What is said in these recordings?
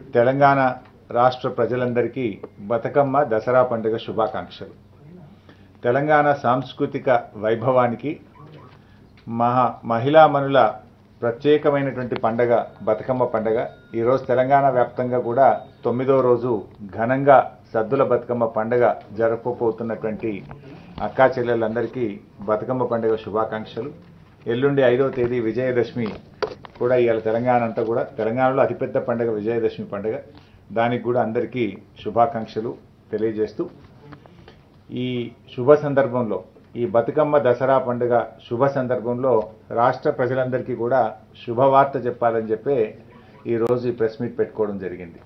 తెలంగాణ రాష్ట్ర ప్రజలందరికీ బతుకమ్మ దసరా పండుగ శుభాకాంక్షలు తెలంగాణ సాంస్కృతిక వైభవానికి మహా మహిళా మనుల ప్రత్యేకమైనటువంటి పండగ బతుకమ్మ పండగ ఈరోజు తెలంగాణ వ్యాప్తంగా కూడా తొమ్మిదో రోజు ఘనంగా సద్దుల బతుకమ్మ పండగ జరపబోతున్నటువంటి అక్కా చెల్లెలందరికీ బతుకమ్మ పండుగ శుభాకాంక్షలు ఎల్లుండి ఐదవ తేదీ విజయదశమి కూడా ఇవాళ తెలంగాణ అంతా కూడా తెలంగాణలో అతిపెద్ద పండుగ విజయదశమి పండుగ దానికి కూడా అందరికీ శుభాకాంక్షలు తెలియజేస్తూ ఈ శుభ సందర్భంలో ఈ బతుకమ్మ దసరా పండుగ శుభ సందర్భంలో రాష్ట్ర ప్రజలందరికీ కూడా శుభవార్త చెప్పాలని చెప్పి ఈరోజు ఈ ప్రెస్ మీట్ పెట్టుకోవడం జరిగింది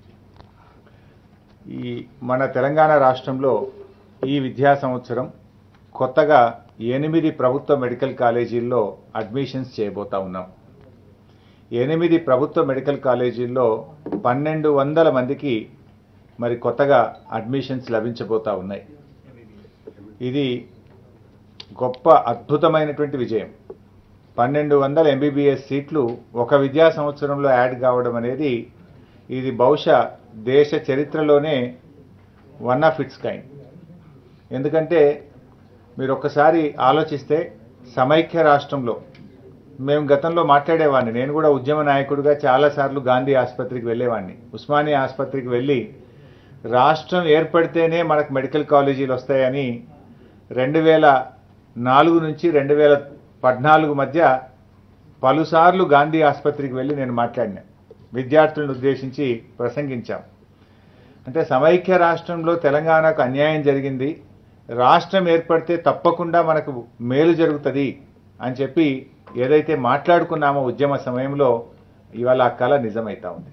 ఈ మన తెలంగాణ రాష్ట్రంలో ఈ విద్యా సంవత్సరం కొత్తగా ఎనిమిది ప్రభుత్వ మెడికల్ కాలేజీల్లో అడ్మిషన్స్ చేయబోతా ఉన్నాం ఎనిమిది ప్రభుత్వ మెడికల్ కాలేజీల్లో పన్నెండు వందల మందికి మరి కొత్తగా అడ్మిషన్స్ లభించబోతా ఉన్నాయి ఇది గొప్ప అద్భుతమైనటువంటి విజయం పన్నెండు వందల ఎంబీబీఎస్ సీట్లు ఒక విద్యా సంవత్సరంలో యాడ్ కావడం అనేది ఇది బహుశా దేశ చరిత్రలోనే వన్ ఆఫ్ ఇట్స్ కైండ్ ఎందుకంటే మీరు ఒక్కసారి ఆలోచిస్తే సమైక్య రాష్ట్రంలో మేము గతంలో మాట్లాడేవాడిని నేను కూడా ఉద్యమ నాయకుడిగా చాలాసార్లు గాంధీ ఆసుపత్రికి వెళ్ళేవాడిని ఉస్మానియా ఆసుపత్రికి వెళ్ళి రాష్ట్రం ఏర్పడితేనే మనకు మెడికల్ కాలేజీలు వస్తాయని రెండు వేల నాలుగు నుంచి రెండు వేల పద్నాలుగు మధ్య పలుసార్లు గాంధీ ఆసుపత్రికి వెళ్ళి నేను మాట్లాడినా విద్యార్థులను ఉద్దేశించి ప్రసంగించాం అంటే సమైక్య రాష్ట్రంలో తెలంగాణకు అన్యాయం జరిగింది రాష్ట్రం ఏర్పడితే తప్పకుండా మనకు మేలు జరుగుతుంది అని చెప్పి ఏదైతే మాట్లాడుకున్నామో ఉద్యమ సమయంలో ఇవాళ ఆ కళ నిజమైతా ఉంది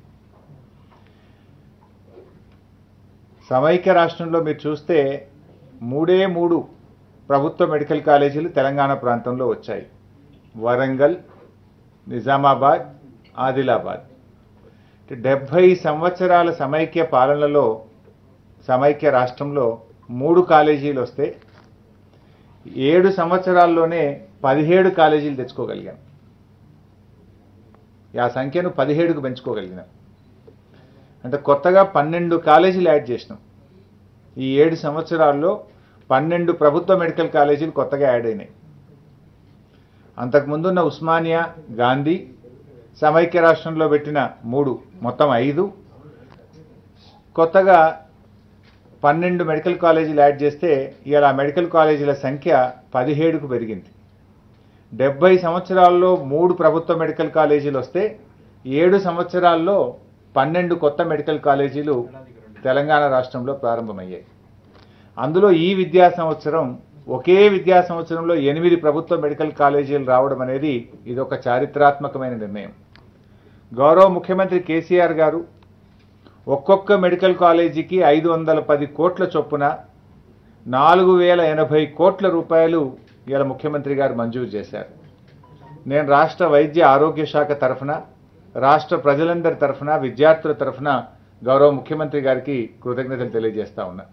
సమైక్య రాష్ట్రంలో మీరు చూస్తే మూడే మూడు ప్రభుత్వ మెడికల్ కాలేజీలు తెలంగాణ ప్రాంతంలో వచ్చాయి వరంగల్ నిజామాబాద్ ఆదిలాబాద్ డెబ్భై సంవత్సరాల సమైక్య పాలనలో సమైక్య రాష్ట్రంలో మూడు కాలేజీలు వస్తే ఏడు సంవత్సరాల్లోనే పదిహేడు కాలేజీలు తెచ్చుకోగలిగాం ఆ సంఖ్యను పదిహేడుకు పెంచుకోగలిగినాం అంటే కొత్తగా పన్నెండు కాలేజీలు యాడ్ చేసినాం ఈ ఏడు సంవత్సరాల్లో పన్నెండు ప్రభుత్వ మెడికల్ కాలేజీలు కొత్తగా యాడ్ అయినాయి అంతకుముందున్న ఉస్మానియా గాంధీ సమైక్య రాష్ట్రంలో పెట్టిన మూడు మొత్తం ఐదు కొత్తగా పన్నెండు మెడికల్ కాలేజీలు యాడ్ చేస్తే ఇవాళ ఆ మెడికల్ కాలేజీల సంఖ్య పదిహేడుకు పెరిగింది డెబ్బై సంవత్సరాల్లో మూడు ప్రభుత్వ మెడికల్ కాలేజీలు వస్తే ఏడు సంవత్సరాల్లో పన్నెండు కొత్త మెడికల్ కాలేజీలు తెలంగాణ రాష్ట్రంలో ప్రారంభమయ్యాయి అందులో ఈ విద్యా సంవత్సరం ఒకే విద్యా సంవత్సరంలో ఎనిమిది ప్రభుత్వ మెడికల్ కాలేజీలు రావడం అనేది ఇది ఒక చారిత్రాత్మకమైన నిర్ణయం గౌరవ ముఖ్యమంత్రి కేసీఆర్ గారు ఒక్కొక్క మెడికల్ కాలేజీకి ఐదు వందల పది కోట్ల చొప్పున నాలుగు వేల ఎనభై కోట్ల రూపాయలు ఇలా ముఖ్యమంత్రి గారు మంజూరు చేశారు నేను రాష్ట్ర వైద్య ఆరోగ్య శాఖ తరఫున రాష్ట్ర ప్రజలందరి తరఫున విద్యార్థుల తరఫున గౌరవ ముఖ్యమంత్రి గారికి కృతజ్ఞతలు తెలియజేస్తా ఉన్నా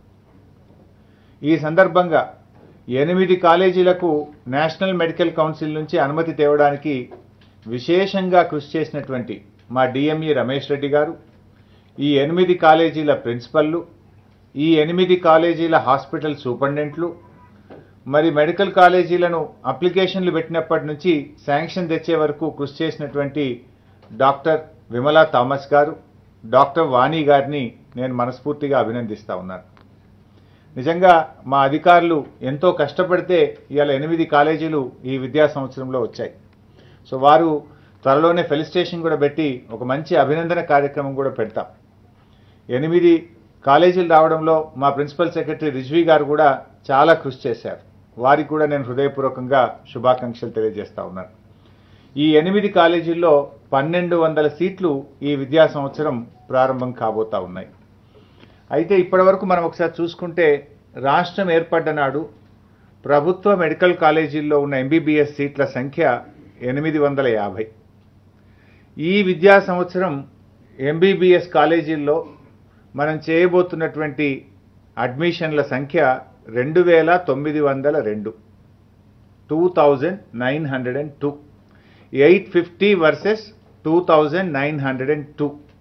ఈ సందర్భంగా ఎనిమిది కాలేజీలకు నేషనల్ మెడికల్ కౌన్సిల్ నుంచి అనుమతి తేవడానికి విశేషంగా కృషి చేసినటువంటి మా డిఎంఈ రమేష్ రెడ్డి గారు ఈ ఎనిమిది కాలేజీల ప్రిన్సిపల్లు ఈ ఎనిమిది కాలేజీల హాస్పిటల్ సూపరింటెండెంట్లు మరి మెడికల్ కాలేజీలను అప్లికేషన్లు పెట్టినప్పటి నుంచి శాంక్షన్ తెచ్చే వరకు కృషి చేసినటువంటి డాక్టర్ విమలా థామస్ గారు డాక్టర్ వాణి గారిని నేను మనస్ఫూర్తిగా అభినందిస్తా ఉన్నాను నిజంగా మా అధికారులు ఎంతో కష్టపడితే ఇవాళ ఎనిమిది కాలేజీలు ఈ విద్యా సంవత్సరంలో వచ్చాయి సో వారు త్వరలోనే ఫెలిస్టేషన్ కూడా పెట్టి ఒక మంచి అభినందన కార్యక్రమం కూడా పెడతాం ఎనిమిది కాలేజీలు రావడంలో మా ప్రిన్సిపల్ సెక్రటరీ రిజ్వీ గారు కూడా చాలా కృషి చేశారు వారికి కూడా నేను హృదయపూర్వకంగా శుభాకాంక్షలు తెలియజేస్తా ఉన్నాను ఈ ఎనిమిది కాలేజీల్లో పన్నెండు వందల సీట్లు ఈ విద్యా సంవత్సరం ప్రారంభం కాబోతా ఉన్నాయి అయితే ఇప్పటివరకు మనం ఒకసారి చూసుకుంటే రాష్ట్రం ఏర్పడ్డ నాడు ప్రభుత్వ మెడికల్ కాలేజీల్లో ఉన్న ఎంబీబీఎస్ సీట్ల సంఖ్య ఎనిమిది వందల యాభై ఈ విద్యా సంవత్సరం ఎంబీబీఎస్ కాలేజీల్లో మనం చేయబోతున్నటువంటి అడ్మిషన్ల సంఖ్య రెండు వేల తొమ్మిది వందల రెండు two thousand nine hundred and two eight fifty versus two thousand nine hundred and two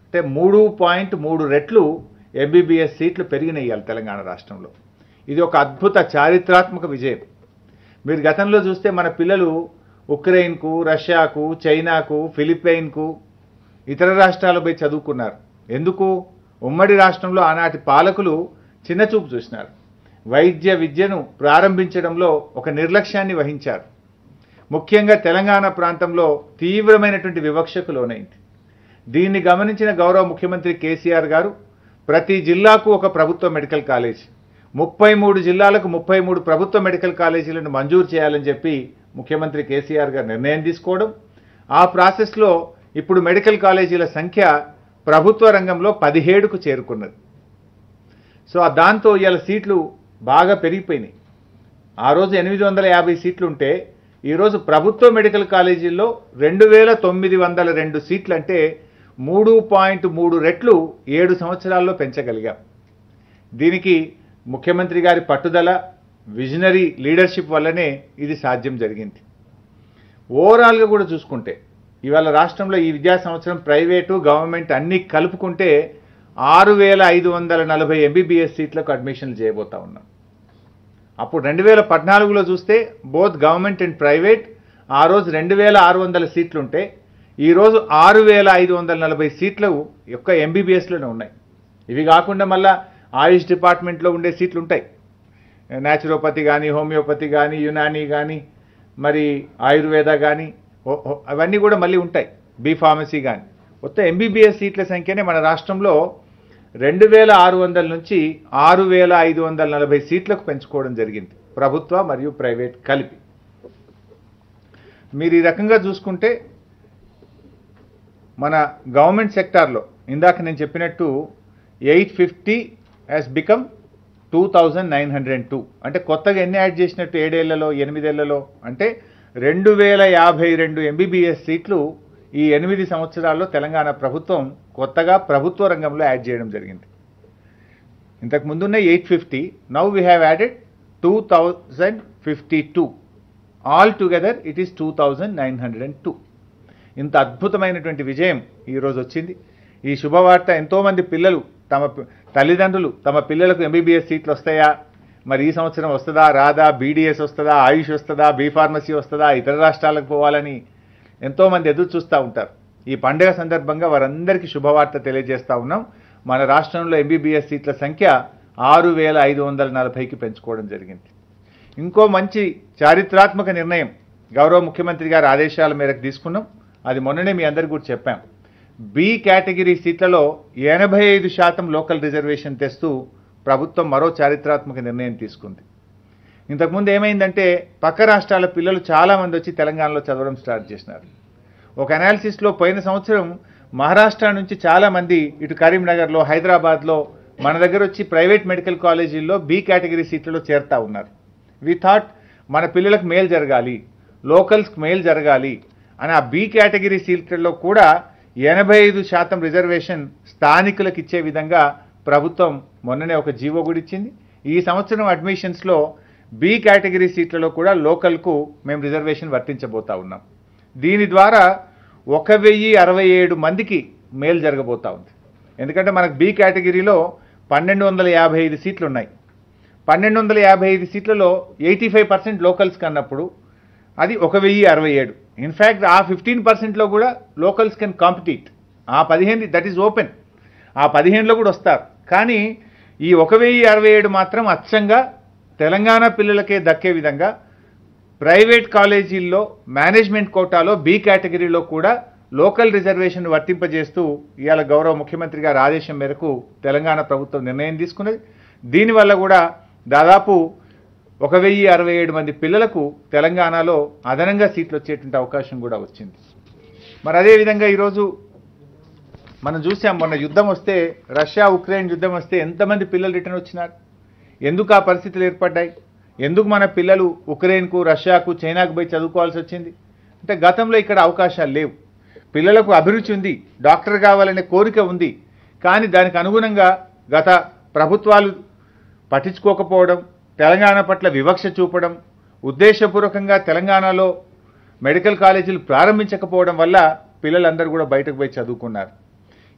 అంటే మూడు పాయింట్ మూడు రెట్లు ఎంబీబీఎస్ సీట్లు పెరిగినాయి ఇవాళ తెలంగాణ రాష్ట్రంలో ఇది ఒక అద్భుత చారిత్రాత్మక విజయం మీరు గతంలో చూస్తే మన పిల్లలు ఉక్రెయిన్కు రష్యాకు చైనాకు ఫిలిప్పైన్కు ఇతర రాష్ట్రాలు పోయి చదువుకున్నారు ఎందుకు ఉమ్మడి రాష్ట్రంలో ఆనాటి పాలకులు చిన్నచూపు చూసినారు వైద్య విద్యను ప్రారంభించడంలో ఒక నిర్లక్ష్యాన్ని వహించారు ముఖ్యంగా తెలంగాణ ప్రాంతంలో తీవ్రమైనటువంటి వివక్షకు లోనైంది దీన్ని గమనించిన గౌరవ ముఖ్యమంత్రి కేసీఆర్ గారు ప్రతి జిల్లాకు ఒక ప్రభుత్వ మెడికల్ కాలేజ్ ముప్పై మూడు జిల్లాలకు ముప్పై మూడు ప్రభుత్వ మెడికల్ కాలేజీలను మంజూరు చేయాలని చెప్పి ముఖ్యమంత్రి కేసీఆర్ గారు నిర్ణయం తీసుకోవడం ఆ ప్రాసెస్లో ఇప్పుడు మెడికల్ కాలేజీల సంఖ్య ప్రభుత్వ రంగంలో పదిహేడుకు చేరుకున్నది సో ఆ దాంతో ఇవాళ సీట్లు బాగా పెరిగిపోయినాయి ఆ రోజు ఎనిమిది వందల యాభై సీట్లు ఉంటే ఈరోజు ప్రభుత్వ మెడికల్ కాలేజీల్లో రెండు వేల తొమ్మిది వందల రెండు సీట్లు అంటే మూడు పాయింట్ మూడు రెట్లు ఏడు సంవత్సరాల్లో పెంచగలిగాం దీనికి ముఖ్యమంత్రి గారి పట్టుదల విజనరీ లీడర్షిప్ వల్లనే ఇది సాధ్యం జరిగింది ఓవరాల్గా కూడా చూసుకుంటే ఇవాళ రాష్ట్రంలో ఈ విద్యా సంవత్సరం ప్రైవేటు గవర్నమెంట్ అన్ని కలుపుకుంటే ఆరు వేల ఐదు వందల నలభై ఎంబీబీఎస్ సీట్లకు అడ్మిషన్లు చేయబోతా ఉన్నాం అప్పుడు రెండు వేల పద్నాలుగులో చూస్తే బోత్ గవర్నమెంట్ అండ్ ప్రైవేట్ ఆ రోజు రెండు వేల ఆరు వందల సీట్లు ఉంటే ఈరోజు ఆరు వేల ఐదు వందల నలభై సీట్లు యొక్క ఎంబీబీఎస్లోనే ఉన్నాయి ఇవి కాకుండా మళ్ళా ఆయుష్ డిపార్ట్మెంట్లో ఉండే సీట్లు ఉంటాయి న్యాచురోపతి కానీ హోమియోపతి కానీ యునానీ కానీ మరి ఆయుర్వేద కానీ అవన్నీ కూడా మళ్ళీ ఉంటాయి బీ ఫార్మసీ కానీ మొత్తం ఎంబీబీఎస్ సీట్ల సంఖ్యనే మన రాష్ట్రంలో రెండు వేల ఆరు వందల నుంచి ఆరు వేల ఐదు వందల నలభై సీట్లకు పెంచుకోవడం జరిగింది ప్రభుత్వ మరియు ప్రైవేట్ కలిపి మీరు ఈ రకంగా చూసుకుంటే మన గవర్నమెంట్ సెక్టార్లో ఇందాక నేను చెప్పినట్టు eight fifty has become two thousand nine hundred two అంటే కొత్తగా ఎన్ని యాడ్ చేసినట్టు ఏడేళ్లలో ఎనిమిదేళ్లలో అంటే రెండు వేల యాభై రెండు ఎంబీబీఎస్ సీట్లు ఈ ఎనిమిది సంవత్సరాల్లో తెలంగాణ ప్రభుత్వం కొత్తగా ప్రభుత్వ రంగంలో యాడ్ చేయడం జరిగింది ఇంతకు ముందున్న eight fifty now we have added two thousand fifty two all together it is two thousand nine hundred and two ఇంత అద్భుతమైనటువంటి విజయం ఈరోజు వచ్చింది ఈ శుభవార్త ఎంతోమంది పిల్లలు తమ పి- తల్లిదండ్రులు తమ పిల్లలకు ఎంబీబీఎస్ సీట్లు వస్తాయా మరి ఈ సంవత్సరం వస్తుందా రాదా బీడీఎస్ వస్తుందా ఆయుష్ వస్తుందా బీ ఫార్మసీ వస్తుందా ఇతర రాష్ట్రాలకు పోవాలని ఎంతోమంది ఎదురు చూస్తూ ఉంటారు ఈ పండుగ సందర్భంగా వారందరికీ శుభవార్త తెలియజేస్తా ఉన్నాం మన రాష్ట్రంలో ఎంబీబీఎస్ సీట్ల సంఖ్య ఆరు వేల ఐదు వందల నలభైకి పెంచుకోవడం జరిగింది ఇంకో మంచి చారిత్రాత్మక నిర్ణయం గౌరవ ముఖ్యమంత్రి గారి ఆదేశాల మేరకు తీసుకున్నాం అది మొన్ననే మీ అందరికీ కూడా చెప్పాం బి కేటగిరీ సీట్లలో ఎనభై ఐదు శాతం లోకల్ రిజర్వేషన్ తెస్తూ ప్రభుత్వం మరో చారిత్రాత్మక నిర్ణయం తీసుకుంది ఇంతకుముందు ఏమైందంటే పక్క రాష్ట్రాల పిల్లలు చాలామంది వచ్చి తెలంగాణలో చదవడం స్టార్ట్ చేసినారు ఒక అనాలిసిస్లో పోయిన సంవత్సరం మహారాష్ట్ర నుంచి చాలామంది ఇటు కరీంనగర్లో హైదరాబాద్లో మన దగ్గర వచ్చి ప్రైవేట్ మెడికల్ కాలేజీల్లో బి కేటగిరీ సీట్లలో చేరుతా ఉన్నారు వి థాట్ మన పిల్లలకు మేలు జరగాలి లోకల్స్కి మేలు జరగాలి అని ఆ బి కేటగిరీ సీట్లలో కూడా ఎనభై ఐదు శాతం రిజర్వేషన్ స్థానికులకు ఇచ్చే విధంగా ప్రభుత్వం మొన్ననే ఒక జీవో కూడా ఇచ్చింది ఈ సంవత్సరం అడ్మిషన్స్లో బి కేటగిరీ సీట్లలో కూడా లోకల్కు మేము రిజర్వేషన్ వర్తించబోతా ఉన్నాం దీని ద్వారా ఒక వెయ్యి అరవై ఏడు మందికి మేలు జరగబోతా ఉంది ఎందుకంటే మనకు బి కేటగిరీలో పన్నెండు వందల యాభై ఐదు సీట్లు ఉన్నాయి పన్నెండు వందల యాభై ఐదు సీట్లలో ఎయిటీ ఫైవ్ పర్సెంట్ లోకల్స్ కన్నప్పుడు అది ఒక వెయ్యి అరవై ఏడు ఇన్ఫ్యాక్ట్ ఆ ఫిఫ్టీన్ పర్సెంట్లో కూడా లోకల్స్ కెన్ కాంపిటీట్ ఆ పదిహేను దట్ ఈజ్ ఓపెన్ ఆ పదిహేనులో కూడా వస్తారు కానీ ఈ ఒక వెయ్యి అరవై ఏడు మాత్రం అచ్చంగా తెలంగాణ పిల్లలకే దక్కే విధంగా ప్రైవేట్ కాలేజీల్లో మేనేజ్మెంట్ కోటాలో బి కేటగిరీలో కూడా లోకల్ రిజర్వేషన్ వర్తింపజేస్తూ ఇవాళ గౌరవ ముఖ్యమంత్రి గారి ఆదేశం మేరకు తెలంగాణ ప్రభుత్వం నిర్ణయం తీసుకున్నది దీనివల్ల కూడా దాదాపు ఒక వెయ్యి అరవై ఏడు మంది పిల్లలకు తెలంగాణలో అదనంగా సీట్లు వచ్చేటువంటి అవకాశం కూడా వచ్చింది మరి అదేవిధంగా ఈరోజు మనం చూసాం మొన్న యుద్ధం వస్తే రష్యా ఉక్రెయిన్ యుద్ధం వస్తే ఎంతమంది పిల్లలు రిటర్న్ వచ్చినారు ఎందుకు ఆ పరిస్థితులు ఏర్పడ్డాయి ఎందుకు మన పిల్లలు ఉక్రెయిన్కు రష్యాకు చైనాకు పోయి చదువుకోవాల్సి వచ్చింది అంటే గతంలో ఇక్కడ అవకాశాలు లేవు పిల్లలకు అభిరుచి ఉంది డాక్టర్ కావాలనే కోరిక ఉంది కానీ దానికి అనుగుణంగా గత ప్రభుత్వాలు పట్టించుకోకపోవడం తెలంగాణ పట్ల వివక్ష చూపడం ఉద్దేశపూర్వకంగా తెలంగాణలో మెడికల్ కాలేజీలు ప్రారంభించకపోవడం వల్ల పిల్లలందరూ కూడా బయటకు పోయి చదువుకున్నారు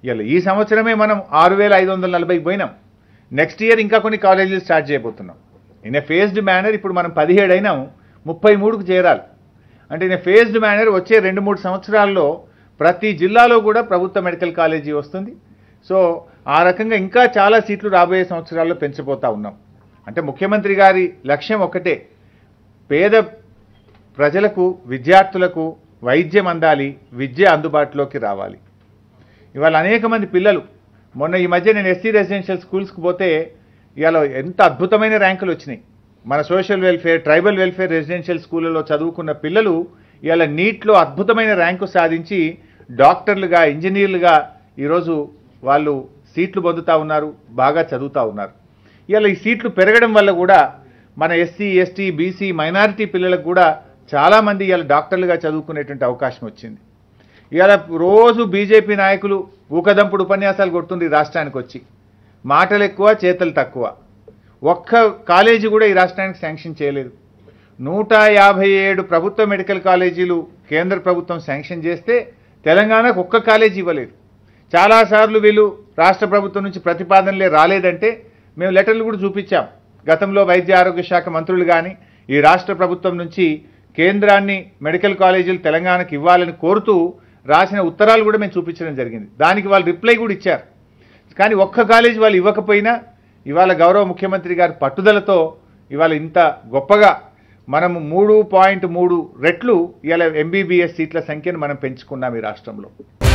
ఇవాళ ఈ సంవత్సరమే మనం ఆరు వేల ఐదు వందల నలభైకి పోయినాం నెక్స్ట్ ఇయర్ ఇంకా కొన్ని కాలేజీలు స్టార్ట్ చేయబోతున్నాం ఇన్ ఏ ఫేజ్డ్ మేనర్ ఇప్పుడు మనం పదిహేడు అయినాం ముప్పై మూడుకు చేరాలి అంటే ఇన్ ఏ ఫేజ్డ్ మేనర్ వచ్చే రెండు మూడు సంవత్సరాల్లో ప్రతి జిల్లాలో కూడా ప్రభుత్వ మెడికల్ కాలేజీ వస్తుంది సో ఆ రకంగా ఇంకా చాలా సీట్లు రాబోయే సంవత్సరాల్లో పెంచబోతా ఉన్నాం అంటే ముఖ్యమంత్రి గారి లక్ష్యం ఒకటే పేద ప్రజలకు విద్యార్థులకు వైద్యం అందాలి విద్య అందుబాటులోకి రావాలి ఇవాళ అనేక మంది పిల్లలు మొన్న ఈ మధ్య నేను ఎస్సీ రెసిడెన్షియల్ స్కూల్స్కి పోతే ఇవాళ ఎంత అద్భుతమైన ర్యాంకులు వచ్చినాయి మన social welfare tribal welfare residential స్కూళ్ళలో చదువుకున్న పిల్లలు ఇవాళ నీట్లో అద్భుతమైన ర్యాంకు సాధించి డాక్టర్లుగా ఇంజనీర్లుగా ఈరోజు వాళ్ళు సీట్లు పొందుతూ ఉన్నారు బాగా చదువుతూ ఉన్నారు ఇవాళ ఈ సీట్లు పెరగడం వల్ల కూడా మన ఎస్సీ ఎస్టీ బీసీ మైనారిటీ పిల్లలకు కూడా చాలామంది ఇవాళ డాక్టర్లుగా చదువుకునేటువంటి అవకాశం వచ్చింది ఇవాళ రోజు బీజేపీ నాయకులు ఊకదంపుడు ఉపన్యాసాలు కొడుతుంది ఈ రాష్ట్రానికి వచ్చి మాటలు ఎక్కువ చేతలు తక్కువ ఒక్క కాలేజీ కూడా ఈ రాష్ట్రానికి శాంక్షన్ చేయలేదు నూట యాభై ఏడు ప్రభుత్వ మెడికల్ కాలేజీలు కేంద్ర ప్రభుత్వం శాంక్షన్ చేస్తే తెలంగాణకు ఒక్క కాలేజీ ఇవ్వలేదు చాలాసార్లు వీళ్ళు రాష్ట్ర ప్రభుత్వం నుంచి ప్రతిపాదనలే రాలేదంటే మేము లెటర్లు కూడా చూపించాం గతంలో వైద్య ఆరోగ్య శాఖ మంత్రులు కానీ ఈ రాష్ట్ర ప్రభుత్వం నుంచి కేంద్రాన్ని మెడికల్ కాలేజీలు తెలంగాణకు ఇవ్వాలని కోరుతూ రాసిన ఉత్తరాలు కూడా మేము చూపించడం జరిగింది దానికి వాళ్ళు రిప్లై కూడా ఇచ్చారు కానీ ఒక్క కాలేజీ వాళ్ళు ఇవ్వకపోయినా ఇవాళ గౌరవ ముఖ్యమంత్రి గారి పట్టుదలతో ఇవాళ ఇంత గొప్పగా మనము మూడు పాయింట్ మూడు రెట్లు ఇవాళ ఎంబీబీఎస్ సీట్ల సంఖ్యను మనం పెంచుకున్నాం ఈ రాష్ట్రంలో